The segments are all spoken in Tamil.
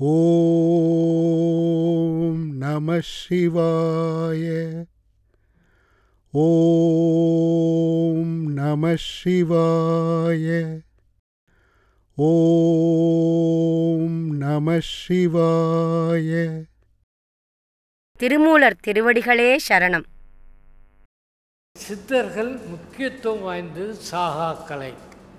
ॐ नमः शिवाय ॐ नमः शिवाय ॐ नमः शिवाय திருமூலர் திருவடிகளே சரணம் சித்தர்கள் முக்கியத்துவம் வாய்ந்தது சாகாக்கலை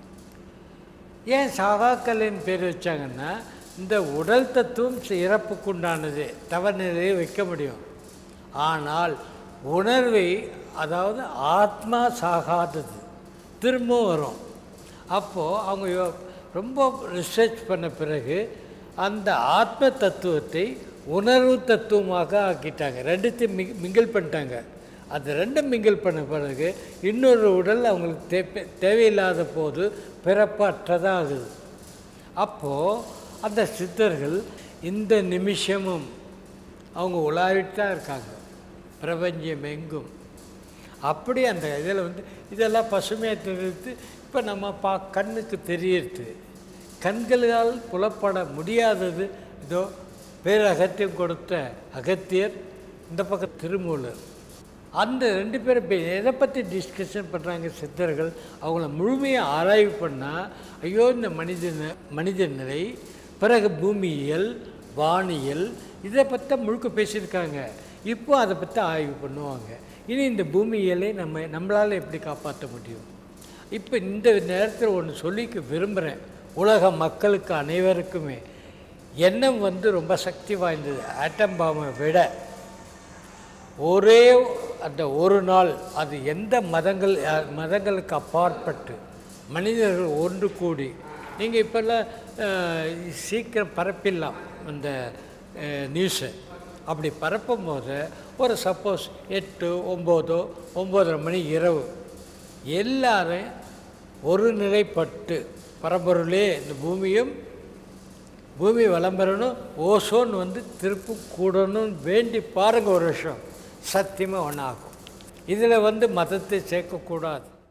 ஏன் சாகாக்கலைன்னு பேர் வச்சாங்கன்னா இந்த உடல் தத்துவம் இறப்புக்குண்டானது தவநிலையை வைக்க முடியும் ஆனால் உணர்வை அதாவது ஆத்மா சாகாதது திரும்பவும் வரும் அப்போது அவங்க யோ- ரொம்ப ரிசர்ச் பண்ண பிறகு அந்த ஆத்ம தத்துவத்தை உணர்வு தத்துவமாக ஆக்கிட்டாங்க ரெண்டுத்தையும் மிங் மிங்கிள் பண்ணிட்டாங்க அது ரெண்டும் மிங்கிள் பண்ண பிறகு இன்னொரு உடல் அவங்களுக்கு தே தேவையில்லாத போது பிறப்பற்றதாக ஆகுது அப்போது அந்த சித்தர்கள் இந்த நிமிஷமும் அவங்க உலாவிட்டு தான் இருக்காங்க பிரபஞ்சம் எங்கும் அப்படி அந்த இதில் வந்து இதெல்லாம் பசுமையாக தெரிவித்து இப்போ நம்ம பா கண்ணுக்கு தெரியறது கண்களால் புலப்பட முடியாதது இதோ பேரகத்தியம் கொடுத்த அகத்தியர் இந்த பக்கம் திருமூலர் அந்த ரெண்டு பேரும் இப்போ எதை பற்றி டிஸ்கஷன் பண்ணுறாங்க சித்தர்கள் அவங்கள முழுமையாக ஆராய்வு பண்ணால் ஐயோ இந்த மனிதன மனித நிலை பிறகு பூமியியல் வானியல் இதை பற்றி முழுக்க பேசியிருக்காங்க இப்போ அதை பற்றி ஆய்வு பண்ணுவாங்க இனி இந்த பூமியியலை நம்ம நம்மளால் எப்படி காப்பாற்ற முடியும் இப்போ இந்த நேரத்தில் ஒன்று சொல்லிக்க விரும்புகிறேன் உலக மக்களுக்கு அனைவருக்குமே எண்ணம் வந்து ரொம்ப சக்தி வாய்ந்தது ஆட்டம் பாமை விட ஒரே அந்த ஒரு நாள் அது எந்த மதங்கள் அஹ், மதங்களுக்கு அப்பாற்பட்டு மனிதர்கள் ஒன்று கூடி நீங்கள் இப்போல்லாம் அஹ், சீக்கிரம் பரப்பிடலாம் அந்த நியூஸை அப்படி பரப்பும் போது ஒரு சப்போஸ் எட்டு ஒம்போதோ ஒம்போதரை மணி இரவு எல்லாரும் ஒரு நிலைப்பட்டு பரம்பொருளே இந்த பூமியும் பூமி வளம் பெறணும் ஓசோன் வந்து திருப்பு கூடணும்னு வேண்டி பாருங்க ஒரு விஷயம் சத்தியமாக ஒன்றாகும் இதில் வந்து மதத்தை சேர்க்கக்கூடாது